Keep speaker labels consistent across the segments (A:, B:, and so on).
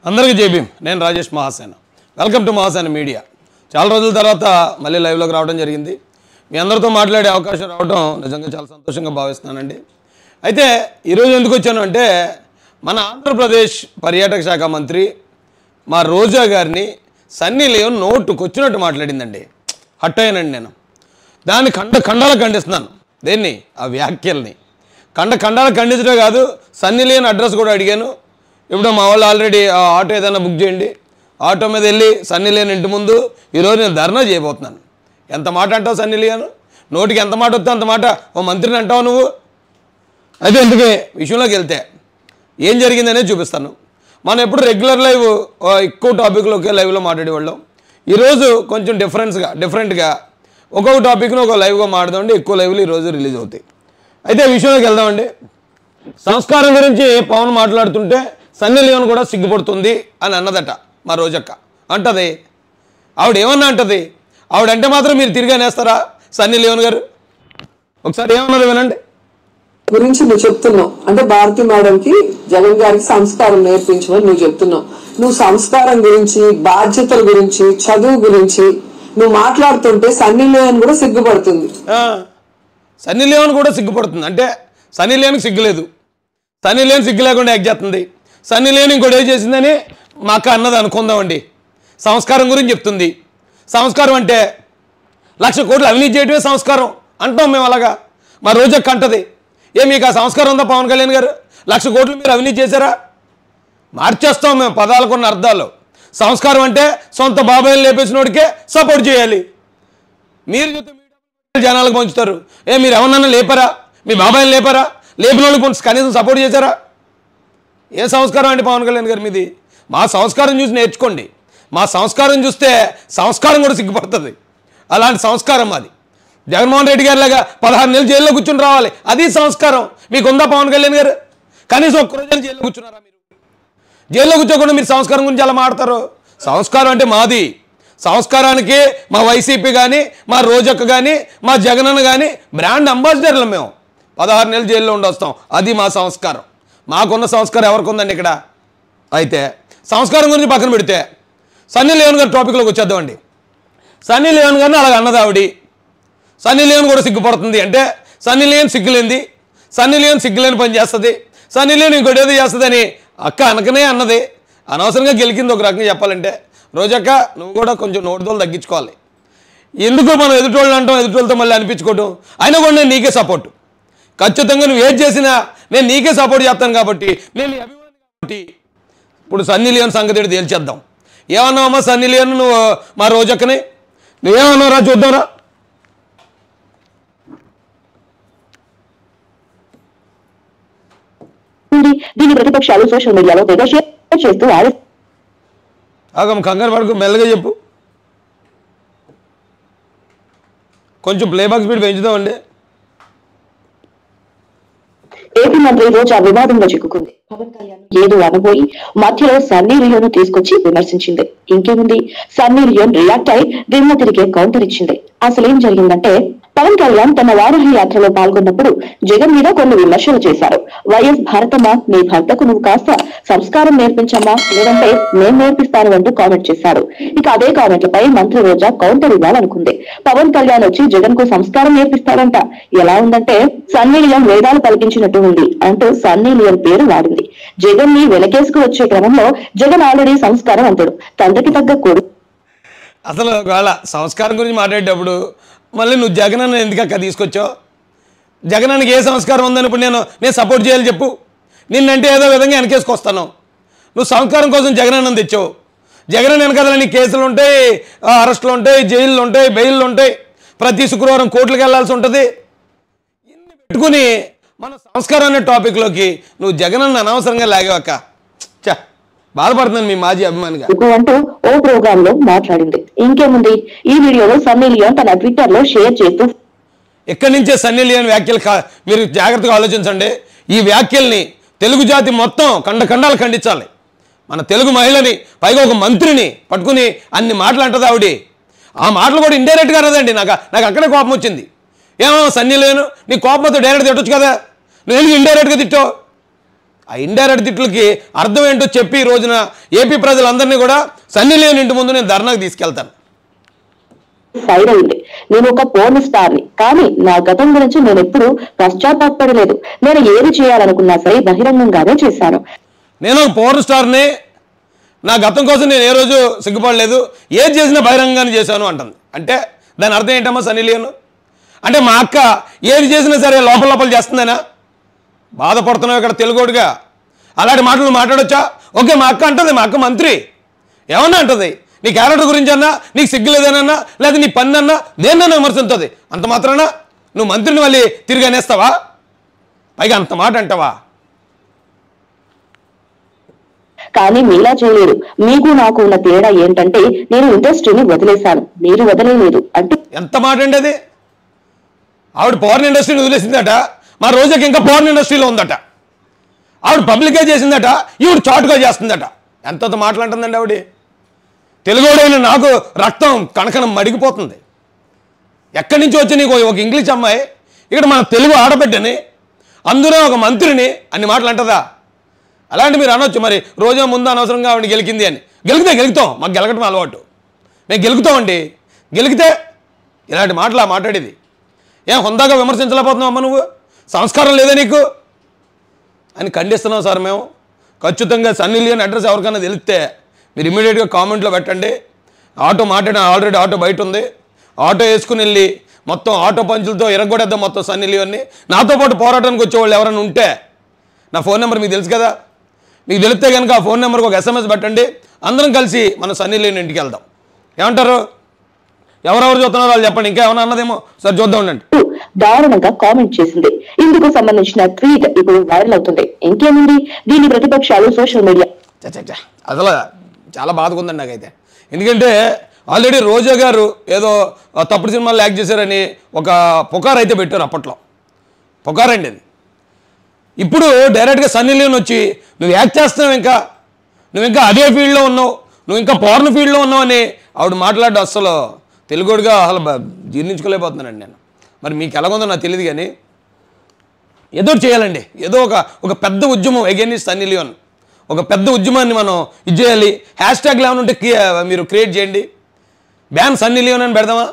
A: అందరికీ జేబీం నేను Rajesh Mahasena welcome to Mahasena media చాలా రోజుల తర్వాత మళ్ళీ లైవ్లోకి రావడం జరిగింది మీ అందరితో మాట్లాడే అవకాశం రావడం నిజంగా చాలా సంతోషంగా భావిస్తున్నానండి అయితే ఈరోజు ఎందుకు వచ్చాను అంటే మన ఆంధ్రప్రదేశ్ పర్యాటక శాఖ మంత్రి మా రోజా గారిని సన్నీ లియోన్ నోటుకు వచ్చినట్టు మాట్లాడిందండి హట్ అయ్యానండి నేను దాన్ని ఖండ ఖండాలు ఖండిస్తున్నాను దేన్ని ఆ వ్యాఖ్యల్ని ఖండ ఖండాలు ఖండించడమే కాదు సన్నీ లేని అడ్రస్ కూడా అడిగాను ఇప్పుడు మా వాళ్ళు ఆల్రెడీ ఆ ఆటో ఏదైనా బుక్ చేయండి ఆటో మీద వెళ్ళి సన్నీ లేని ఇంటి ముందు ఈరోజు నేను ధర్నా చేయబోతున్నాను ఎంత మాట అంటావు సన్నీ లియాను నోటికి ఎంత మాట వస్తే అంత మాట ఓ మంత్రిని అంటావు నువ్వు అయితే ఎందుకే విషయంలోకి వెళ్తే ఏం జరిగిందనేది చూపిస్తాను మనం ఎప్పుడు రెగ్యులర్ లైవ్ ఓ ఎక్కువ టాపిక్లో ఒకే లైవ్లో మాట్లాడేవాళ్ళం ఈరోజు కొంచెం డిఫరెన్స్గా డిఫరెంట్గా ఒక్కొక్క టాపిక్ను ఒక లైవ్గా మాట్లాడదామండి ఎక్కువ లైవ్లు ఈరోజు రిలీజ్ అవుతాయి అయితే విషయంలోకి వెళ్దామండి సంస్కారం గురించి పవన్ మాట్లాడుతుంటే సన్నీ లియోన్ కూడా సిగ్గుపడుతుంది అని అన్నదట మా రోజక్క అంటది ఆవిడ ఏమన్నా అంటది ఆవిడంటే మాత్రం మీరు తిరిగి అనేస్తారా సన్నీ లియోన్ గారు ఒకసారి ఏమన్నది వినండి
B: గురించి నువ్వు చెప్తున్నావు అంటే భారతి మేడం కి జగన్ గారికి సంస్కారం నేర్పించమని నువ్వు చెప్తున్నావు నువ్వు సంస్కారం గురించి బాధ్యతల గురించి చదువు గురించి నువ్వు మాట్లాడుతుంటే సన్నీ లేని కూడా సిగ్గుపడుతుంది
A: ఆ, సన్నీ లియోన్ కూడా సిగ్గుపడుతుంది అంటే సన్నీ లియోన్కి సిగ్గులేదు సన్నీ లియోన్ సిగ్గు లేకుండా యాక్ట్ చేస్తుంది సన్నీ లియోన్ ఇంకోటి ఏం చేసిందని మా అక్క అన్నది అనుకుందామండి సంస్కారం గురించి చెప్తుంది సంస్కారం అంటే లక్ష కోట్లు అవినీతి చేయడమే సంస్కారం అంటాం మేము అలాగా మా రోజక్క అంటది ఏ మీకు ఆ సంస్కారం ఉందా పవన్ కళ్యాణ్ గారు లక్ష కోట్లు మీరు అవినీతి చేశారా మార్చేస్తాం మేము పదాలకున్న అర్థాలు సంస్కారం అంటే సొంత బాబాయిని లేపేసినోడికే సపోర్ట్ చేయాలి మీరు చూస్తే మీ డబ్బులు జనాలకు పంచుతారు ఏ మీరు ఎవరన్నా లేపారా మీ బాబాయిని లేపారా లేపిన వాళ్ళకి కొంచెం కనీసం సపోర్ట్ చేశారా ఏ సంస్కారం అండి పవన్ కళ్యాణ్ గారు మీది మా సంస్కారం చూసి నేర్చుకోండి మా సంస్కారం చూస్తే సంస్కారం కూడా సిగ్గుపడుతుంది అలాంటి సంస్కారం మాది జగన్మోహన్ రెడ్డి గారి లాగా పదహారు నెలలు జైల్లో కూర్చుని రావాలి అది సంస్కారం మీకు ఉందా పవన్ కళ్యాణ్ గారు కనీసం ఒక్క రోజు జైల్లో కూర్చున్నారా మీరు జైల్లో కూర్చోకుండా మీరు సంస్కారం గురించి అలా మాడతారు సంస్కారం అంటే మాది సంస్కారానికి మా వైసీపీ కానీ మా రోజక్క కానీ మా జగనన్న కానీ బ్రాండ్ అంబాసిడర్లు మేము పదహారు నెలలు జైల్లో ఉండొస్తాం అది మా సంస్కారం మాకున్న సంస్కారం ఎవరికి ఉందండి ఇక్కడ అయితే సంస్కారం గురించి పక్కన పెడితే సన్నీ లేవన్ గారి టాపిక్లోకి వచ్చేద్దామండి సన్నీ లేవన్ గారిని అలాగ అన్నది ఆవిడ సన్నీ లియోన్ కూడా సిగ్గుపడుతుంది అంటే సన్నీ లియోన్ సిగ్గులేంది సన్నీ లియోన్ సిగ్గులేని పని చేస్తుంది సన్నీ లియోన్ ఇంకోటి ఏదో చేస్తుందని అక్క అనకనే అన్నది అనవసరంగా గెలికింది ఒక రకంగా చెప్పాలంటే రోజక్క నువ్వు కూడా కొంచెం నోటిదోలు తగ్గించుకోవాలి ఎందుకు మనం ఎదుటోళ్ళు అంటాం ఎదుటోళ్ళతో మళ్ళీ అనిపించుకోవటం అయినా కూడా నేను నీకే సపోర్ట్ ఖచ్చితంగా నువ్వు ఏది చేసినా నేను నీకే సపోర్ట్ చేస్తాను కాబట్టి నేను నీ అభిమాని కాబట్టి ఇప్పుడు సన్నీ లియోన్ సంగతి ఏంటో తేల్చేద్దాం ఏమన్నావమ్మా సన్నీ లియోన్ నువ్వు మా రోజక్కని నువ్వేమన్నావురా చూద్దాంరా
C: ఉంది దీన్ని ప్రతిపక్షాలు సోషల్ మీడియాలో తెగ షేర్ చేస్తూ ఆలస్యం
A: ఆగం కంగారు పడుకు మెల్లగా చెప్పు కొంచెం ప్లేబాక్ స్పీడ్ పెంచుదామండి
C: ఏపీ మంత్రి రోజా వివాదంలో చిక్కుకుంది పవన్ కళ్యాణ్ ఏదో అనబోయి మధ్యలో సన్నీ లియోన్ తీసుకొచ్చి విమర్శించింది ఇంకేముంది సన్నీ లియోన్ రియాక్ట్ అయి దిమ్మ తిరిగే కౌంటర్ ఇచ్చింది అసలు ఏం జరిగిందంటే పవన్ కళ్యాణ్ తన వారాహి యాత్రలో పాల్గొన్నప్పుడు జగన్ మీద కొన్ని విమర్శలు చేశారు వైఎస్ భారతమ్మ నీ భర్తకు నువ్వు కాస్త సంస్కారం నేర్పించమ్మా లేదంటే నేను నేర్పిస్తాను అంటూ కామెంట్ చేశారు ఇక అదే కామెంట్లపై మంత్రి రోజా కౌంటర్ ఇవ్వాలనుకుంది పవన్ కళ్యాణ్ వచ్చి జగన్ కు సంస్కారం నేర్పిస్తాడంట ఎలా ఉందంటే సన్నీ లియోన్ వేదాలు పలికించినట్టు ఉంది అంటూ సన్నీ లియోన్ పేరు వాడింది జగన్ ని వెనకేసుకు వచ్చే క్రమంలో జగన్ ఆల్రెడీ సంస్కారం అంటాడు తండ్రికి తగ్గ కొడుకు
A: అసలు ఒకవేళ సంస్కారం గురించి మాట్లాడేటప్పుడు మళ్ళీ నువ్వు జగనన్న ఎందుకు అక్క తీసుకొచ్చావు జగనానికి ఏ సంస్కారం ఉందని ఇప్పుడు నేను నేను సపోర్ట్ చేయాలి చెప్పు నిన్నంటే ఏదో విధంగా వెనకేసుకొస్తాను నువ్వు సంస్కారం కోసం జగనన్నను తెచ్చావు జగనన్న వెనకాల నీ కేసులు ఉంటాయి ఆ, అరెస్టులు ఉంటాయి జైళ్ళు ఉంటాయి బెయిల్లు ఉంటాయి ప్రతి శుక్రవారం కోర్టులకు వెళ్ళాల్సి ఉంటుంది ఇన్ని పెట్టుకుని మన సంస్కారం అనే టాపిక్లోకి నువ్వు జగనన్న అనవసరంగా లాగావక్క చా బాధపడుతున్నాను మీ మాజీ అభిమానిగా
C: అంటూ ఓ ప్రోగ్రామ్ లో మాట్లాడింది ఇంకేముంది ఈ వీడియోలో సన్నీ లియోన్ తన ట్విట్టర్ లో షేర్ చేస్తూ
A: ఎక్కడి నుంచే సన్నీ లియోన్ వ్యాఖ్యలు కా మీరు జాగ్రత్తగా ఆలోచించండి ఈ వ్యాఖ్యల్ని తెలుగు జాతి మొత్తం ఖండ ఖండాలు ఖండించాలి మన తెలుగు మహిళని పైగా ఒక మంత్రిని పట్టుకుని అన్ని మాటలు అంటది ఆవిడ ఆ మాటలు కూడా ఇండైరెక్ట్గా అన్నదండి నాకు నాకు అక్కడే కోపం వచ్చింది ఏమో సన్నీ లేను నీ కోపంతో డైరెక్ట్ తిట్టొచ్చు కదా నువ్వు ఎందుకు ఇండైరెక్ట్గా తిట్టావు ఆ ఇండైరెక్ట్ తిట్లకి అర్థం ఏంటో చెప్పి ఈ రోజున ఏపీ ప్రజలందరినీ కూడా సన్నీ లేని ఇంటి ముందు నేను ధర్నాకు తీసుకెళ్తాను
C: సైడ్ అయింది నేను ఒక పోర్న్ స్టార్ ని కానీ నా గతం గురించి నేను ఎప్పుడు పశ్చాత్తాపడలేదు నేను ఏది చేయాలనుకున్నా సరే బహిరంగంగానే చేశాను
A: నేను ఒక పవర్ స్టార్ని నా గతం కోసం నేను ఏ రోజు సిగ్గుపడలేదు ఏది చేసినా బహిరంగానే చేశాను అంటుంది అంటే దాని అర్థం ఏంటమ్మా సన్నీ లియోన్ అంటే మా అక్క ఏది చేసినా సరే లోపల లోపల చేస్తుందనా బాధపడుతున్నావు ఇక్కడ తెలుగోడుగా అలాంటి మాటలు మాట్లాడొచ్చా ఓకే మా అక్క అంటది మా అక్క మంత్రి ఏమన్నా అంటది నీ క్యారెక్టర్ గురించి అన్నా నీకు సిగ్గు లేదనన్నా లేదా నీ పని అన్నా దేన్నన్నా విమర్శించదు అంత మాత్రాన నువ్వు మంత్రిని మళ్ళీ తిరిగి అనేస్తావా పైగా అంత మాట అంటావా
C: కానీ మీలా చేయలేదు మీకు నాకు ఉన్న తేడా ఏంటంటే నేను ఇండస్ట్రీని వదిలేశాను మీరు వదిలేలేదు అంటే
A: ఎంత మాట అండి అది ఆవిడ పవర్ ఇండస్ట్రీని వదిలేసిందట మా రోజుకి ఇంకా పవర్ ఇండస్ట్రీలో ఉందట ఆవిడ పబ్లిక్గా చేసిందట ఈవిడ చాటుగా చేస్తుందట ఎంత మాట్లాడుతుందండి ఆవిడ తెలుగుడైన నాకు రక్తం కణకణం మడిగిపోతుంది ఎక్కడి నుంచి వచ్చి నీకు ఒక ఇంగ్లీష్ అమ్మాయి ఇక్కడ మన తెలుగు ఆడబిడ్డని అందులో ఒక మంత్రిని అన్ని మాటలు అంటదా అలాంటి మీరు అనొచ్చు మరి రోజా ముందు అనవసరంగా ఆవిడ గెలికింది అని గెలికితే గెలుకుతాం మాకు గెలకటం అలవాటు మేము గెలుకుతామండి గెలికితే ఇలాంటి మాటలు ఆ మాట్లాడేది ఏం హుందాగా విమర్శించలేకపోతున్నావు అమ్మ నువ్వు సంస్కారం లేదా నీకు అని ఖండిస్తున్నాం సార్ మేము ఖచ్చితంగా సన్నీ లియోన్ అడ్రస్ ఎవరికైనా తెలిస్తే మీరు ఇమీడియట్గా కామెంట్లో పెట్టండి ఆటో మాట్లాడిన ఆల్రెడీ ఆటో బయట ఉంది ఆటో వేసుకుని వెళ్ళి మొత్తం ఆటో పంచులతో ఇరగొడేద్దాం మొత్తం సన్నీ లియోన్ని నాతో పాటు పోరాటానికి వచ్చేవాళ్ళు ఎవరైనా ఉంటే నా ఫోన్ నెంబర్ మీకు తెలుసు కదా మీకు తెలిస్తే కనుక ఆ ఫోన్ నెంబర్కి ఒక ఎస్ఎంఎస్ పెట్టండి అందరం కలిసి మన సన్నీ లియోన్ ఇంటికి వెళ్దాం ఏమంటారు ఎవరెవరు చూస్తున్నారో వాళ్ళు చెప్పండి ఇంకా ఏమైనా అన్నదేమో సరే చూద్దాం ఉండండి
C: దారుణంగా కామెంట్ చేసింది ఇందుకు సంబంధించిన ట్వీట్ ఇప్పుడు వైరల్ అవుతుంది ఇంకేముంది దీని ప్రతిపక్షాలు సోషల్ మీడియా
A: చ చ చ. అసలు చాలా బాధగా ఉందండి నాకైతే ఎందుకంటే ఆల్రెడీ రోజా గారు ఏదో ఆ, తప్పుడు సినిమాలు యాక్ట్ చేశారని ఒక పుకార్ అయితే పెట్టారు అప్పట్లో పుకార్ అండి అది ఇప్పుడు డైరెక్ట్గా సన్నీ లియోన్ వచ్చి నువ్వు యాక్ట్ చేస్తున్నావు ఇంకా నువ్వు ఇంకా అదే ఫీల్డ్లో ఉన్నావు నువ్వు ఇంకా పవర్న్ ఫీల్డ్లో ఉన్నావు అని ఆవిడ మాట్లాడడం అసలు తెలుగుడుగా అసలు బ- జీర్ణించుకోలేకపోతున్నానండి నేను మరి మీకు ఎలాగుందో నాకు తెలియదు కానీ ఏదో ఒకటి చేయాలండి ఏదో ఒక ఒక పెద్ద ఉద్యమం ఎగెనిస్ట్ సన్నీ లియోన్ ఒక పెద్ద ఉద్యమాన్ని మనం ఇది చేయాలి హ్యాష్ ట్యాగ్ ఏమైనా ఉంటే క్రియ- మీరు క్రియేట్ చేయండి బ్యాన్ సన్నీ లియోన్ అని పెడదామా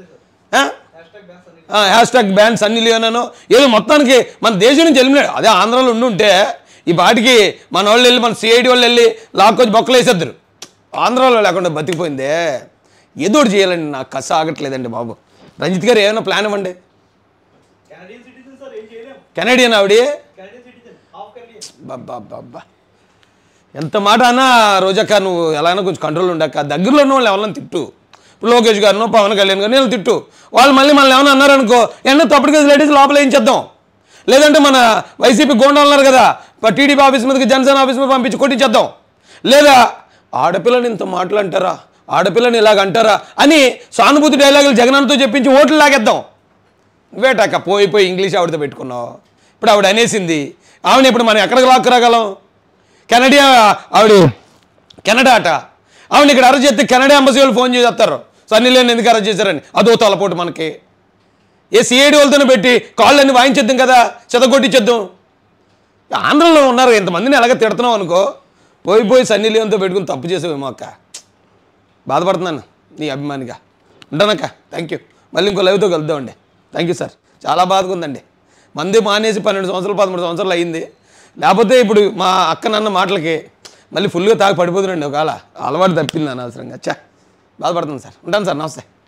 A: hashtag ban Sunny Leone అనో ఏదో మొత్తానికి మన దేశం నుంచి వెళ్ళినాడు అదే ఆంధ్రాలో ఉండి ఉంటే ఈ పాటికి మన వాళ్ళు వెళ్ళి మన సిఐడి వాళ్ళు వెళ్ళి లాక్కొచ్చి బొక్కలు వేసేద్దరు ఆంధ్రాలో లేకుండా బతికిపోయిందే ఏదో ఒకటి చేయాలండి నాకు కస ఆగట్లేదండి బాబు రంజిత్ గారు ఏమైనా ప్లాన్ ఇవ్వండి
D: కెనడియన్ సిటిజన్ సార్ ఏం చేయలేం
A: కెనడియన్ ఆవిడ
D: కెనడియన్ సిటిజన్ హాఫ్ కెనడియన్
A: బాబా ఎంత మాట అన్నా రోజక్క నువ్వు ఎలా అయినా కొంచెం కంట్రోల్ ఉండక్క దగ్గరలో ఉన్న వాళ్ళు ఎవరైనా తిట్టు ఇప్పుడు లోకేష్ గారినో పవన్ కళ్యాణ్ గారిని వీళ్ళు తిట్టు వాళ్ళు మళ్ళీ మనల్ని ఏమైనా అన్నారనుకో ఎన్నో తప్పుడు కేసు లేడీస్ లోపల ఏం చేద్దాం లేదంటే మన వైసీపీ గోండా ఉన్నారు కదా టీడీపీ ఆఫీస్ మీదకి జనసేన ఆఫీస్ మీద పంపించి కొట్టించేద్దాం లేదా ఆడపిల్లని ఇంత మాటలు అంటారా ఆడపిల్లని ఇలాగ అంటారా అని సానుభూతి డైలాగులు జగనన్నతో చెప్పించి ఓట్లు లాగేద్దాం నువ్వేటాక పోయి పోయి ఇంగ్లీష్ ఆవిడతో పెట్టుకున్నావు ఇప్పుడు ఆవిడ అనేసింది ఆవిడ ఇప్పుడు మనం ఎక్కడికి లాక్కురాగలం కెనడియా ఆవిడ కెనడా అట ఆవిడ ఇక్కడ అరెస్ట్ చేస్తే కెనడా ఎంబసీ వాళ్ళు ఫోన్ చేసి చెప్తారు సన్నీ లేని ఎందుకు అరెస్ట్ చేశారని అదో తలపోటు మనకి ఏ సిఐడి వాళ్ళతోనే పెట్టి కాళ్ళన్నీ వాయించేద్దాం కదా చెదగొట్టించేద్దాం ఆంధ్రలో ఉన్నారు ఇంతమందిని ఎలాగ తిడుతున్నావు అనుకో పోయి పోయి సన్నీ లియోన్తో పెట్టుకుని తప్పు చేసావేమో అక్క బాధపడుతున్నాను నీ అభిమానిగా ఉంటానక్క థ్యాంక్ యూ మళ్ళీ ఇంకో లైవ్తో కలుద్దామండి థ్యాంక్ యూ సార్ చాలా బాధగా ఉందండి మంది మానేసి పన్నెండు సంవత్సరాలు పదమూడు సంవత్సరాలు అయ్యింది లేకపోతే ఇప్పుడు మా అక్క నాన్న మాటలకి మళ్ళీ ఫుల్గా తాగి పడిపోతున్నాండి ఒకవేళ అలవాటు తప్పింది అనవసరంగా చా బాధపడుతుంది సార్ ఉంటాను సార్ నమస్తే